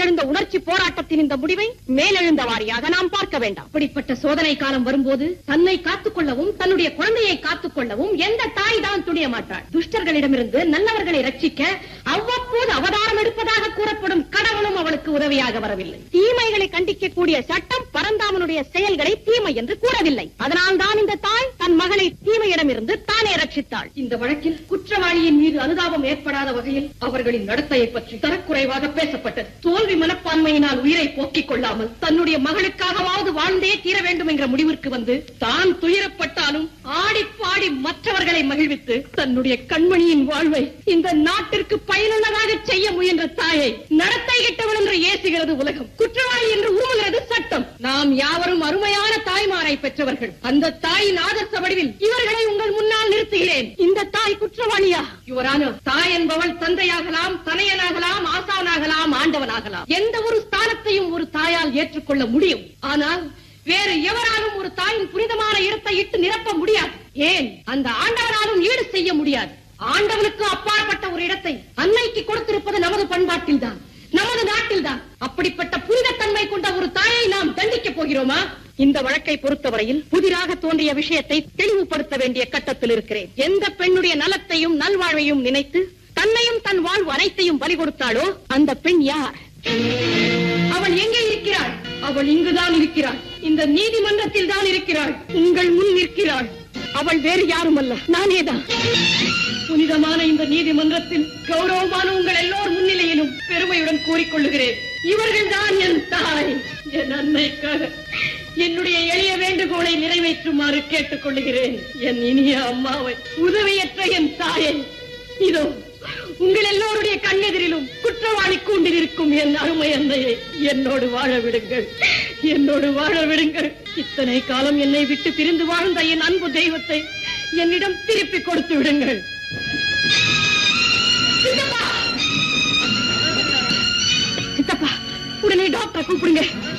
எழுந்த உணர்ச்சி போராட்டத்தின் இந்த முடிவை மேலெழுந்த வாரியாக நாம் பார்க்க வேண்டாம் அப்படிப்பட்ட சோதனை காலம் வரும்போது தன்னை காத்துக் கொள்ளவும் தன்னுடைய குழந்தையை காத்துக் கொள்ளவும் எந்த தாய் தான் துணிய மாட்டாள் துஷ்டர்களிடமிருந்து நல்லவர்களை ரட்சிக்க அவ்வப்போது அவதாரம் எடுப்பதாக கூறப்படும் கடவுளும் அவளுக்கு உதவியாக வரவில்லை தீமைகளை கண்டிக்கக்கூடிய சட்டம் பரந்தாமனுடைய செயல்களை தீமை என்று கூறவில்லை அதனால்தான் இந்த தாய் தன் மகனை தீமையிடமிருந்து தானே ரட்சித்தாள் இந்த வழக்கில் குற்றவாளியின் மீது அனுதாபம் ஏற்படாத வகையில் அவர்களின் நடத்தையை பற்றி தரக்குறைவாக பேசப்பட்டது தோல்வி மனப்பான்மையினால் உயிரை போக்கிக் கொள்ளாமல் தன்னுடைய மகளுக்காகவாவது வாழ்ந்தே தீர வேண்டும் என்ற முடிவிற்கு வந்து தான் துயரப்பட்டாலும் ஆடி பாடி மற்றவர்களை மகிழ்வித்து தன்னுடைய கண்மணியின் வாழ்வை இந்த நாட்டிற்கு பயனுள்ளதாக செய்ய முயன்ற தாயை நடத்தை கெட்டவள் என்று ஏசுகிறது உலகம் குற்றவாளி என்று உருமுகிறது சட்டம் நாம் யாவரும் அருமையான தாய்மாரை பெற்றவர்கள் அந்த தாயின் ஆதர்ச வடிவில் இவர்களை உங்கள் முன்னால் நிறுத்துகிறேன் இந்த தாய் குற்றவாளியா யுவரான தாய் என்பவள் தந்தையாகலாம் தனையனாகலாம் ஆசானாகலாம் ஆண்டவனாகலாம் எந்த ஒரு ஸ்தானத்தையும் ஒரு தாயால் ஏற்றுக்கொள்ள முடியும் ஆனால் வேறு எவராலும் ஒரு தாயின் புனிதமான இடத்தை இட்டு நிரப்ப முடியாது ஏன் அந்த ஆண்டவனாலும் ஈடு செய்ய முடியாது ஆண்டவனுக்கு அப்பாற்பட்ட ஒரு இடத்தை அன்னைக்கு கொடுத்திருப்பது நமது பண்பாட்டில்தான் நமது நாட்டில்தான் அப்படிப்பட்ட புனிதத்தன்மை கொண்ட ஒரு தாயை நாம் தண்டிக்கப் போகிறோமா இந்த வழக்கை பொறுத்தவரையில் புதிராக தோன்றிய விஷயத்தை தெளிவுபடுத்த வேண்டிய கட்டத்தில் இருக்கிறேன் எந்த பெண்ணுடைய நலத்தையும் நல்வாழ்வையும் நினைத்து தன்னையும் தன் வாழ்வு அனைத்தையும் பலி கொடுத்தாளோ அந்த பெண் யார் அவள் எங்கே இருக்கிறாள் அவள் இங்குதான் இருக்கிறாள் இந்த நீதிமன்றத்தில் தான் இருக்கிறாள் உங்கள் முன் நிற்கிறாள் அவள் வேறு யாரும் அல்ல நானேதான் புனிதமான இந்த நீதிமன்றத்தில் கௌரவமான உங்கள் எல்லோர் முன்னிலையிலும் பெருமையுடன் கூறிக்கொள்ளுகிறேன் இவர்கள் தான் என் தாய் என் அன்னைக்காக என்னுடைய எளிய வேண்டுகோளை நிறைவேற்றுமாறு கேட்டுக் கொள்ளுகிறேன் என் இனிய அம்மாவை உதவியற்ற என் தாயை இதோ உங்கள் எல்லோருடைய கண்ணெதிரிலும் குற்றவாளி கூண்டிருக்கும் என் அருமை அன்னையை என்னோடு வாழ விடுங்கள் என்னோடு வாழ விடுங்கள் இத்தனை காலம் என்னை விட்டு பிரிந்து வாழ்ந்த என் அன்பு தெய்வத்தை என்னிடம் திருப்பி கொடுத்து விடுங்கள் சித்தப்பா சித்தப்பா உடனே டாக்டரை கூப்பிடுங்க